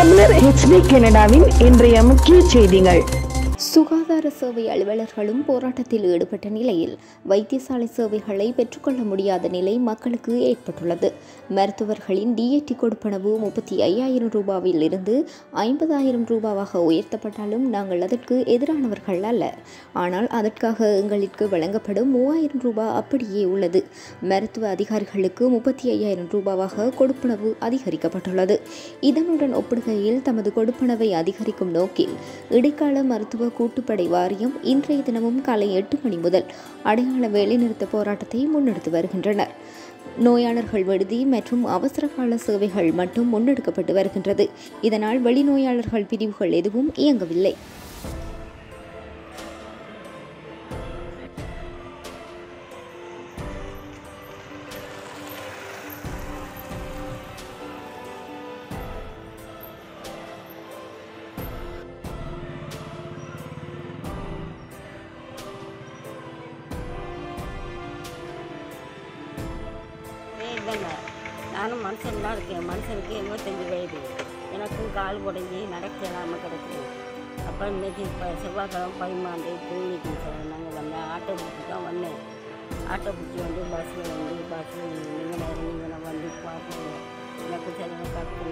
தமிழர் ஹெச்டி கனடாவின் இன்றைய முக்கிய செய்திகள் சுகாதார சேவை அலுவலர்களும் போராட்டத்தில் ஈடுபட்ட நிலையில் வைத்தியசாலை சேவைகளை பெற்றுக்கொள்ள முடியாத நிலை மக்களுக்கு ஏற்பட்டுள்ளது மருத்துவர்களின் டிஏடி கொடுப்பனவு முப்பத்தி ஐயாயிரம் ரூபாவில் இருந்து ஐம்பதாயிரம் ரூபாவாக உயர்த்தப்பட்டாலும் நாங்கள் அதற்கு எதிரானவர்கள் அல்ல ஆனால் அதற்காக எங்களுக்கு வழங்கப்படும் மூவாயிரம் ரூபாய் அப்படியே உள்ளது மருத்துவ அதிகாரிகளுக்கு முப்பத்தி ஐயாயிரம் ரூபாவாக கொடுப்பனவு அதிகரிக்கப்பட்டுள்ளது இதனுடன் ஒப்பிடுகையில் தமது கொடுப்பனவை அதிகரிக்கும் நோக்கில் இடைக்கால மருத்துவ கூட்டுப்படை வாரியம் இன்றைய தினமும் காலை எட்டு மணி முதல் அடையாள வேலைநிறுத்த போராட்டத்தை முன்னெடுத்து வருகின்றனர் நோயாளர்கள் விடுதி மற்றும் அவசரகால சேவைகள் மட்டும் முன்னெடுக்கப்பட்டு வருகின்றது இதனால் வெளிநோயாளர்கள் பிரிவுகள் எதுவும் இயங்கவில்லை இல்லைங்க நானும் மனுஷன் தான் இருக்கேன் மனுஷனுக்கு எண்பத்தஞ்சு வயது எனக்கும் கால் உடஞ்சி நடக்க இல்லாமல் கிடக்குது அப்போ இன்னைக்கு இப்போ செவ்வாய்க்கிழமை பதிமாண்டு கிளினிக்கு சார் நாங்கள் வந்தேன் ஆட்டோ பிடிச்சி தான் வந்தேன் ஆட்டோ பிடிச்சி வந்து பஸ்ஸில் வந்து பஸ்ஸில் நீங்கள் நேரம் நீங்கள் வந்து பார்க்கணும் எனக்கு சரியாக கட்டு